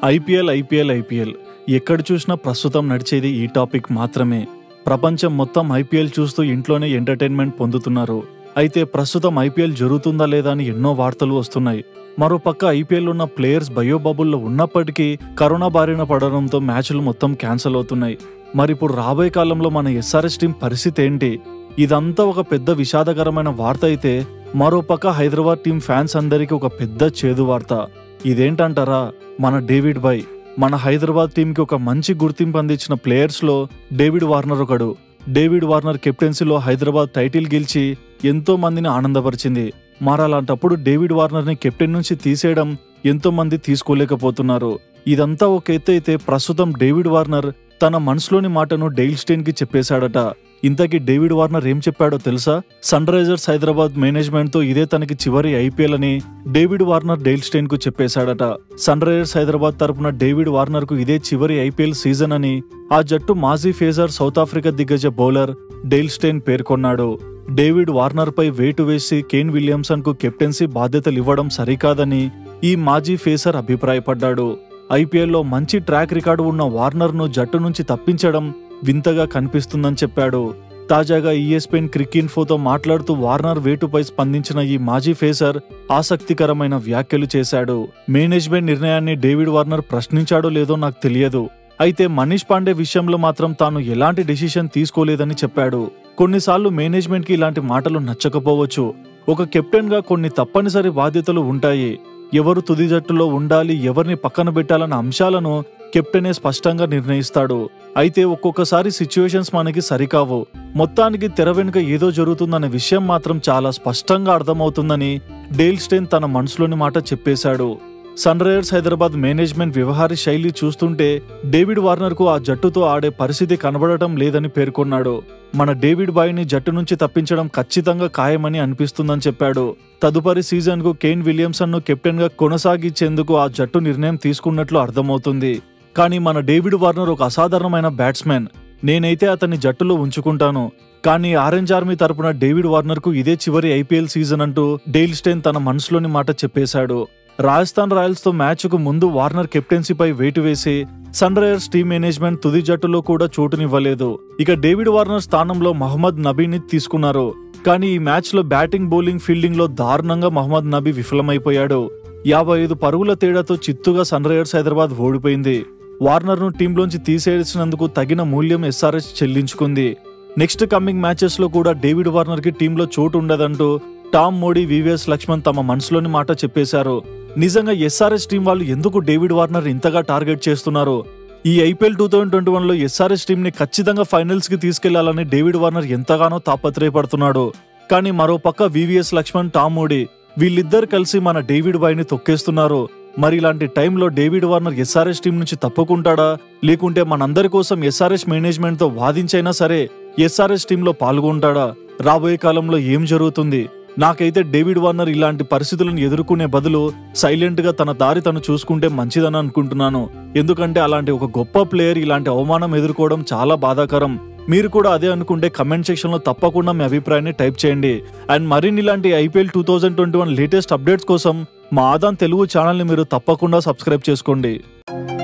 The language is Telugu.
ఐపీఎల్ ఐపీఎల్ ఐపీఎల్ ఎక్కడ చూసినా ప్రస్తుతం నడిచేది ఈ టాపిక్ మాత్రమే ప్రపంచం మొత్తం ఐపీఎల్ చూస్తూ ఇంట్లోనే ఎంటర్టైన్మెంట్ పొందుతున్నారు అయితే ప్రస్తుతం ఐపీఎల్ జరుగుతుందా లేదా అని ఎన్నో వార్తలు వస్తున్నాయి మరోపక్క ఐపీఎల్ ఉన్న ప్లేయర్స్ బయోబబుల్లో ఉన్నప్పటికీ కరోనా బారిన పడడంతో మ్యాచ్లు మొత్తం క్యాన్సిల్ అవుతున్నాయి మరి ఇప్పుడు రాబోయే కాలంలో మన ఎస్ఆర్ఎస్ టీం పరిస్థితి ఏంటి ఇదంతా ఒక పెద్ద విషాదకరమైన వార్త అయితే మరోపక్క హైదరాబాద్ టీం ఫ్యాన్స్ అందరికీ ఒక పెద్ద చేదు వార్త ఇదేంటంటారా మన డేవిడ్ బాయ్ మన హైదరాబాద్ టీంకి ఒక మంచి గుర్తింపు అందించిన ప్లేయర్స్లో డేవిడ్ వార్నర్ ఒకడు డేవిడ్ వార్నర్ కెప్టెన్సీలో హైదరాబాద్ టైటిల్ గెలిచి ఎంతో మందిని ఆనందపరిచింది మరలాంటప్పుడు డేవిడ్ వార్నర్ని కెప్టెన్ నుంచి తీసేయడం ఎంతో మంది తీసుకోలేకపోతున్నారు ఇదంతా ఒక ఎత్తు అయితే ప్రస్తుతం డేవిడ్ వార్నర్ తన మనసులోని మాటను డెయిల్ స్టెయిన్ కి చెప్పేశాడట ఇంతకీ డేవిడ్ వార్నర్ ఏం చెప్పాడో తెలుసా సన్ రైజర్స్ హైదరాబాద్ మేనేజ్మెంట్ తో ఇదే తనకి చివరి ఐపీఎల్ అని డేవిడ్ వార్నర్ డెయిల్ స్టెయిన్ కు చెప్పేశాడట సన్ రైజర్స్ హైదరాబాద్ తరపున డేవిడ్ వార్నర్ కు ఇదే చివరి ఐపీఎల్ సీజన్ అని ఆ జట్టు మాజీ ఫేజర్ సౌత్ ఆఫ్రికా దిగ్గజ బౌలర్ డెయిల్ స్టెయిన్ పేర్కొన్నాడు డేవిడ్ వార్నర్ పై వేటు వేసి కేన్ విలియమ్సన్ కు కెప్టెన్సీ బాధ్యతలు ఇవ్వడం సరికాదని ఈ మాజీ ఫేసర్ అభిప్రాయపడ్డాడు ఐపీఎల్లో మంచి ట్రాక్ రికార్డు ఉన్న వార్నర్ను జట్టు నుంచి తప్పించడం వింతగా కనిపిస్తుందని చెప్పాడు తాజాగా ఈఎస్పెయిన్ క్రికిన్ఫోతో మాట్లాడుతూ వార్నర్ వేటుపై స్పందించిన ఈ మాజీ ఫేసర్ ఆసక్తికరమైన వ్యాఖ్యలు చేశాడు మేనేజ్మెంట్ నిర్ణయాన్ని డేవిడ్ వార్నర్ ప్రశ్నించాడో లేదో నాకు తెలియదు అయితే మనీష్ పాండే విషయంలో మాత్రం తాను ఎలాంటి డెసిషన్ తీసుకోలేదని చెప్పాడు కొన్నిసార్లు మేనేజ్మెంట్ కి ఇలాంటి మాటలు నచ్చకపోవచ్చు ఒక కెప్టెన్ గా కొన్ని తప్పనిసరి బాధ్యతలు ఉంటాయి ఎవరు తుది జట్టులో ఉండాలి ఎవరిని పక్కన పెట్టాలన్న అంశాలను కెప్టెనే స్పష్టంగా నిర్ణయిస్తాడు అయితే ఒక్కొక్కసారి సిచ్యువేషన్స్ మనకి సరికావు మొత్తానికి తెర వెనుక ఏదో జరుగుతుందనే విషయం మాత్రం చాలా స్పష్టంగా అర్థమవుతుందని డేల్ స్టెయిన్ తన మనసులోని మాట చెప్పేశాడు సన్ రైజర్స్ హైదరాబాద్ మేనేజ్మెంట్ వ్యవహార శైలి చూస్తుంటే డేవిడ్ వార్నర్ కు ఆ జట్టుతో ఆడే పరిస్థితి కనబడటం లేదని పేర్కొన్నాడు మన డేవిడ్ బాయ్ని జట్టు నుంచి తప్పించడం ఖచ్చితంగా ఖాయమని అనిపిస్తుందని చెప్పాడు తదుపరి సీజన్ కు కేన్ విలియమ్సన్ ను కెప్టెన్ గా కొనసాగించేందుకు ఆ జట్టు నిర్ణయం తీసుకున్నట్లు అర్థమవుతుంది కానీ మన డేవిడ్ వార్నర్ ఒక అసాధారణమైన బ్యాట్స్మెన్ నేనైతే అతన్ని జట్టులో ఉంచుకుంటాను కానీ ఆరెంజ్ ఆర్మీ తరపున డేవిడ్ వార్నర్ కు ఇదే చివరి ఐపీఎల్ సీజన్ అంటూ డేల్ స్టెయిన్ తన మనసులోని మాట చెప్పేశాడు రాజస్థాన్ రాయల్స్ తో మ్యాచ్ కు ముందు వార్నర్ కెప్టెన్సీపై వేటు వేసి సన్ రైజర్స్ టీమ్ మేనేజ్మెంట్ తుది జట్టులో కూడా చోటునివ్వలేదు ఇక డేవిడ్ వార్నర్ స్థానంలో మహమ్మద్ నబీని తీసుకున్నారు కానీ ఈ మ్యాచ్ లో బ్యాటింగ్ బౌలింగ్ ఫీల్డింగ్ లో దారుణంగా మహమ్మద్ నబీ విఫలమైపోయాడు యాభై ఐదు పరుగుల తేడాతో చిత్తుగా సన్ రైజర్స్ హైదరాబాద్ ఓడిపోయింది వార్నర్ ను టీంలోంచి తీసేసినందుకు తగిన మూల్యం ఎస్ఆర్ఎస్ చెల్లించుకుంది నెక్స్ట్ కమింగ్ మ్యాచెస్ లో కూడా డేవిడ్ వార్నర్ కి టీంలో చోటు ఉండదంటూ టామ్ మోడీ వివిఎస్ లక్ష్మణ్ తమ మనసులోని మాట చెప్పేశారు నిజంగా ఎస్ఆర్ఎస్ టీం వాళ్ళు ఎందుకు డేవిడ్ వార్నర్ ఇంతగా టార్గెట్ చేస్తున్నారు ఈ IPL two thousand twenty one లో ఎస్ఆర్ఎస్ టీం ని ఖచ్చితంగా ఫైనల్స్ కి తీసుకెళ్లాలని డేవిడ్ వార్నర్ ఎంతగానో తాపత్రయపడుతున్నాడు కానీ మరో పక్క వివిఎస్ లక్ష్మణ్ టామ్ మోడీ వీళ్ళిద్దరు కలిసి మన డేవిడ్ బాయ్ ని తొక్కేస్తున్నారు మరి ఇలాంటి టైంలో డేవిడ్ వార్నర్ ఎస్ఆర్ఎస్ టీం నుంచి తప్పుకుంటాడా లేకుంటే మనందరి కోసం ఎస్ఆర్ఎస్ మేనేజ్మెంట్ తో వాదించైనా సరే ఎస్ఆర్ఎస్ టీంలో పాల్గొంటాడా రాబోయే కాలంలో ఏం జరుగుతుంది నాకైతే డేవిడ్ వార్నర్ ఇలాంటి పరిస్థితులను ఎదుర్కొనే బదులు సైలెంట్ గా తన దారి తను చూసుకుంటే మంచిదని అనుకుంటున్నాను ఎందుకంటే అలాంటి ఒక గొప్ప ప్లేయర్ ఇలాంటి అవమానం ఎదుర్కోవడం చాలా బాధాకరం మీరు కూడా అదే అనుకుంటే కమెంట్ సెక్షన్ లో తప్పకుండా మీ అభిప్రాయాన్ని టైప్ చేయండి అండ్ మరిన్ని ఇలాంటి IPL two thousand twenty one latest updates కోసం మా ఆదాన్ తెలుగు ఛానల్ని మీరు తప్పకుండా సబ్స్క్రైబ్ చేసుకోండి